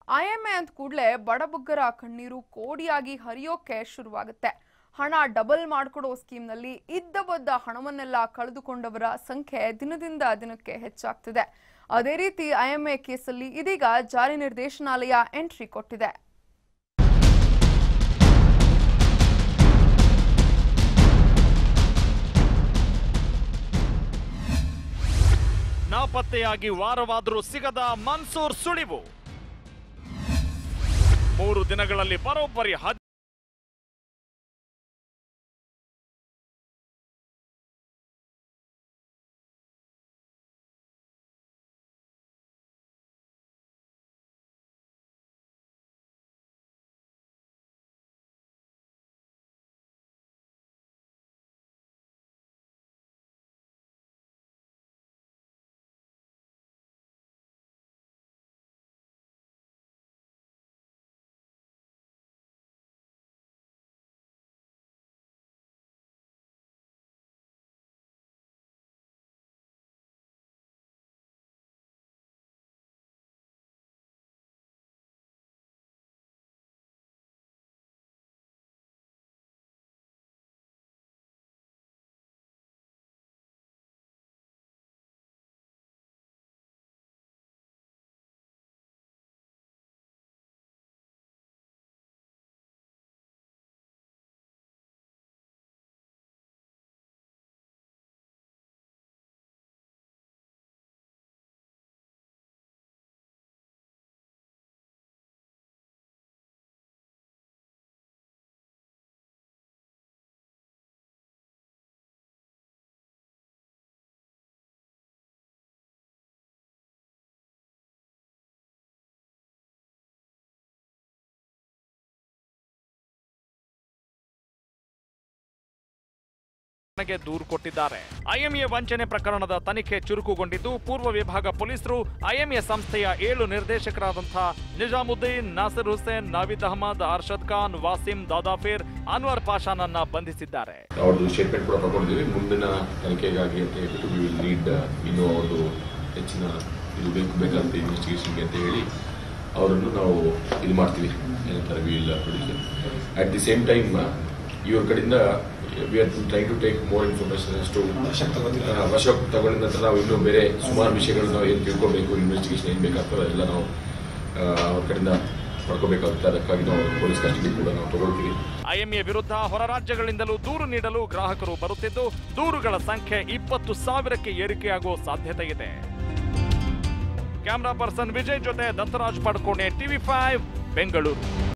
IMA ಅಂದ ಕೂಡಲೇ ಬಡಬಗ್ಗರ ಕಣ್ಣೀರು ಕೋಡಿಯಾಗಿ ಹರಿಯೋಕೆ ಶುರುವಾಗುತ್ತೆ ಹಣ ಡಬಲ್ ಮಾಡಿಕೊಡೋ ಸ್ಕೀಮ್ನಲ್ಲಿ ಇದ್ದ ಬದ್ದ ಹಣವನ್ನೆಲ್ಲ ಕಳೆದುಕೊಂಡವರ ಸಂಖ್ಯೆ ದಿನದಿಂದ ದಿನಕ್ಕೆ ಹೆಚ್ಚಾಗ್ತಿದೆ ಅದೇ ರೀತಿ ಐಎಂಎ ಕೇಸಲ್ಲಿ ಇದೀಗ ಜಾರಿ ನಿರ್ದೇಶನಾಲಯ ಎಂಟ್ರಿ ಕೊಟ್ಟಿದೆ ನಾಪತ್ತೆಯಾಗಿ ವಾರವಾದರೂ ಸಿಗದ ಮನ್ಸೂರ್ ಸುಳಿವು ಮೂರು ದಿನಗಳಲ್ಲಿ ಬರೋಬ್ಬರಿ ಹದ್ ಗೆ ದೂರು ಕೊಟ್ಟಿದ್ದಾರೆ ಐಎಂಎ ವಂಚನೆ ಪ್ರಕರಣದ ತನಿಖೆ ಚುರುಕುಗೊಂಡಿದ್ದು ಪೂರ್ವ ವಿಭಾಗ ಪೊಲೀಸರು ಐಎಂಎ ಸಂಸ್ಥೆಯ ಏಳು ನಿರ್ದೇಶಕರಾದಂತಹ ನಿಜಾಮುದ್ದೀನ್ ನಾಸಿರ್ ಹುಸೇನ್ ನಾವಿದ್ ಅಹಮದ್ ಅರ್ಷದ್ ಖಾನ್ ವಾಸಿಂ ದಾದಾಫೀರ್ ಅನ್ವರ್ ಪಾಷಾನನ್ನ ಬಂಧಿಸಿದ್ದಾರೆ ಅವ್ರದ್ದು ಸ್ಟೇಟ್ಮೆಂಟ್ ಕೂಡ ತಗೊಂಡಿದ್ದೀವಿ ಮುಂದಿನ ತನಿಖೆಗಾಗಿ ಅಂತ ಹೇಳ್ಬಿಟ್ಟು ವಿ ವಿಲ್ ನೀಡ್ ಇನ್ನೂ ಅವ್ರದ್ದು ಹೆಚ್ಚಿನ ಇದು ಬೇಕು ಬೇಕಾದಂಥ ಇನ್ವೆಸ್ಟಿಗೇಷನ್ಗೆ ಅಂತ ಹೇಳಿ ಅವರನ್ನು ನಾವು ಇದು ಮಾಡ್ತೀವಿ ಏನಂತಾರೆ we will producer at the same time ಇವ್ರ ಕಡೆಯಿಂದ we are try to take more information ಅಷ್ಟು ವಶಕ್ಕೆ ತಗೊಂಡ ನಂತರ ನಾವು ಇನ್ನೂ ಬೇರೆ ಸುಮಾರು ವಿಷಯಗಳು ನಾವು ಏನು ತಿಳ್ಕೊಬೇಕು ಇನ್ವೆಸ್ಟಿಗೇಷನ್ ಏನು ಬೇಕಾಗ್ತದೆ ಎಲ್ಲ ನಾವು ಆ, ಅವ್ರ ಕಡೆಯಿಂದ ಪಡ್ಕೋಬೇಕಾಗುತ್ತೆ ಅದಕ್ಕಾಗಿ ನಾವು ಪೊಲೀಸ್ ಕಸ್ಟಡಿ ಕೂಡ ನಾವು ತಗೊಳ್ತೀವಿ ಐಎಂಎ ವಿರುದ್ಧ ಹೊರ ರಾಜ್ಯಗಳಿಂದಲೂ ದೂರು ನೀಡಲು ಗ್ರಾಹಕರು ಬರುತ್ತಿದ್ದು ದೂರುಗಳ ಸಂಖ್ಯೆ ಇಪ್ಪತ್ತು ಸಾವಿರಕ್ಕೆ ಏರಿಕೆಯಾಗುವ ಸಾಧ್ಯತೆ ಇದೆ ಕ್ಯಾಮರಾ ಪರ್ಸನ್ ವಿಜಯ್ ಜೊತೆ ದತ್ತರಾಜ್ ಪಡ್ಕೋಣೆ ಟಿವಿ ಫೈವ್ ಬೆಂಗಳೂರು